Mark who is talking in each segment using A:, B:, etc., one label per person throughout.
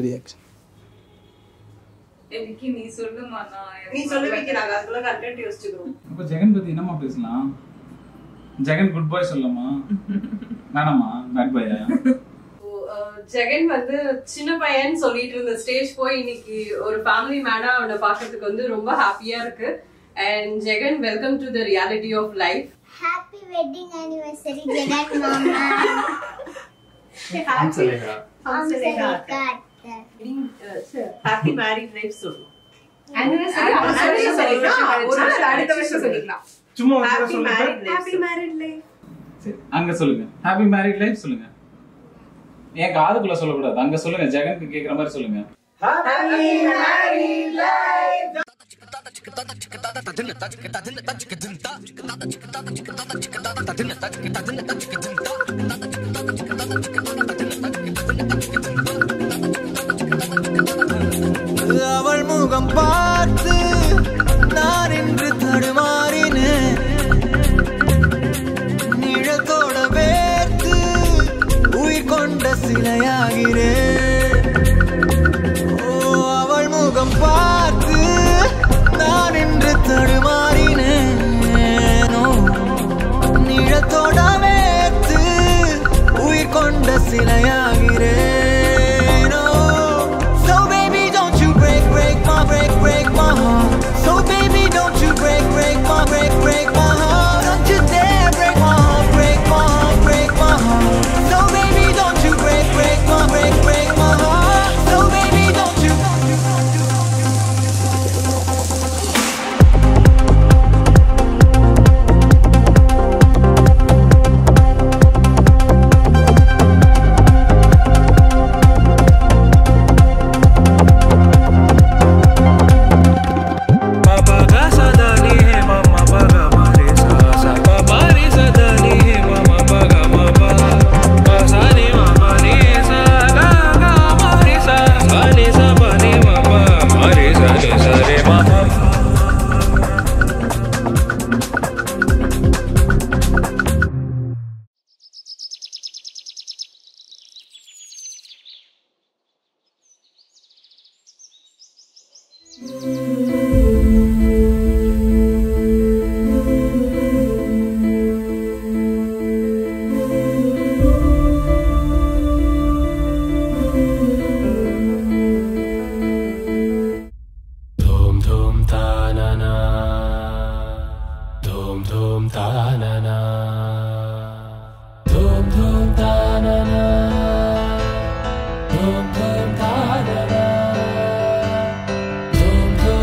A: Reaction
B: எனக்கு நீ சொல்லுமா நான்
C: நீ சொல்லி வைக்கிறாங்க அதுக்குள்ள கண்டென்ட் யோசிச்சுக்கிறோம்
D: அப்ப ஜெகன் பத்தி என்னம்மா பேசலாம் ஜெகன் குட் பாய் சொல்லலாமா வேணாமா பேட் பாயா
C: ஜெகன் வந்து சின்ன பையன் சொல்லிட்டு இருந்த ஸ்டேஜ் போய் இன்னைக்கு ஒரு ஃபேமிலி மேனா அவனை பார்க்கறதுக்கு வந்து ரொம்ப ஹாப்பியா இருக்கு and Jagan welcome to the reality of life
E: Happy wedding anniversary, Jagan Mama.
F: हम चलेगा
E: हम चलेगा आता
C: ஹாப்பி மேரிட் லைஃப் சொல்லணும்
B: Anniversary,
C: Anniversary
B: anniversary
C: ஒரு நாள்
B: அடுத்த
C: அடுத்த
B: வருஷம்
C: வருஷம்
B: சொல்லிக்கலாம்
D: சும்மா ஒரு தடவை
C: ஹாப்பி
D: சொல்லுங்க
C: married life
B: happy married life
D: சரி அங்க சொல்லுங்க ஹாப்பி மேரிட் லைஃப் சொல்லுங்க என் காதுக்குள்ள சொல்லக்கூடாது அங்க சொல்லுங்க ஜெகனுக்கு கேக்குற மாதிரி சொல்லுங்க
G: அவள் முகம் பார்த்து நான் இன்று தடுமாறினேன் நிழத்தோட வேர்த்து உயிர் கொண்ட சிலையாகிறேன் ஓ அவள் முகம் பார்த்து நான் இன்று தடுமாறினேன் ஓ, நிழத்தோட வேர்த்து உயிர் கொண்ட சிலையாகிறேன் ஓ, So baby don't you break break my break break my heart So baby don't you break break my break break my heart Don't you dare break my heart break my heart break my heart So baby don't you break break my break break my heart So baby don't you don't you don't you don't you
H: Papa ga sa da ni he mama pa ga ma re sa sa papa re sa da ni he mama pa ga ma pa pa sa ni ma pa ni sa ga ga ma re sa sa ni sa pa ni ma pa ma re sa ni sa re ma pa Dum dum ta na na Dum dum ta na na Dum dum ta na na Dum dum ta na na Dum dum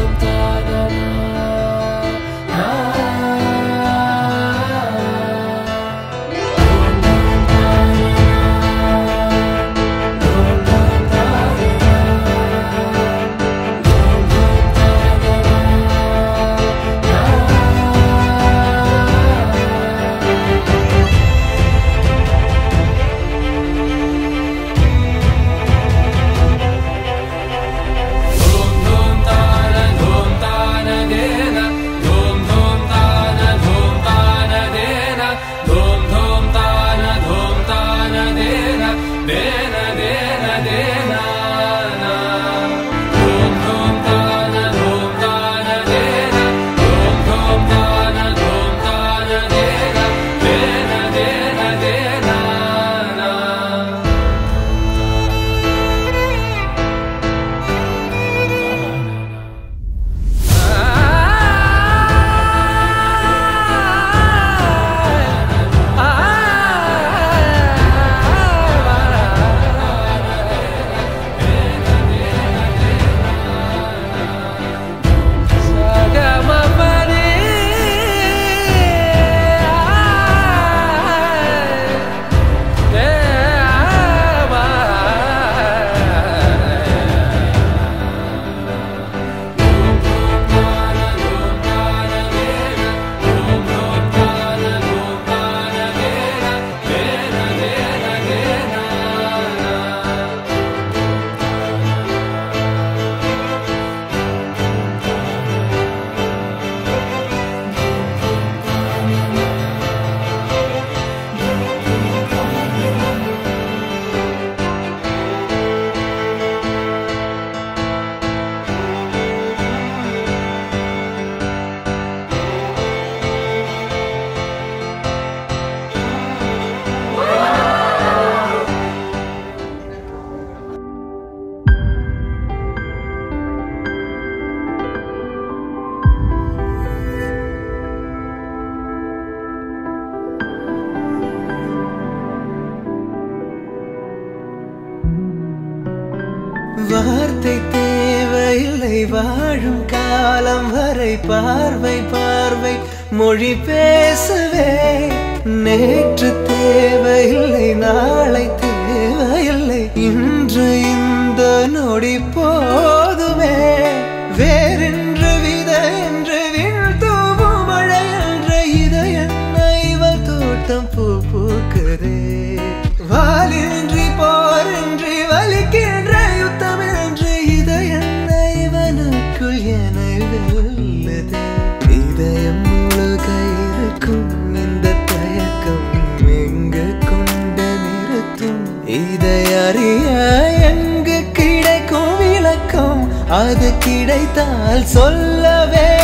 G: வார்த்தை தேவையில்லை வாழும் காலம் வரை பார்வை பார்வை மொழி பேசவே நேற்று தேவையில்லை நாளை தேவையில்லை இன்று இந்த நொடி போதுமே வேறென்று வித என்று வீழ்த்தூவும் மழை என்ற இதய இவள் தோட்டம் பூ பூக்குதே வாலின்றி போரின்றி வலிக்கின்ற யுத்தம் என்று இதய இவனுக்குள் என வெல்லுதே இதயம் முழுக இருக்கும் இந்த தயக்கம் எங்கு கொண்டு நிறுத்தும் இதை அறிய எங்கு கிடைக்கும் விளக்கம் அது கிடைத்தால் சொல்லவே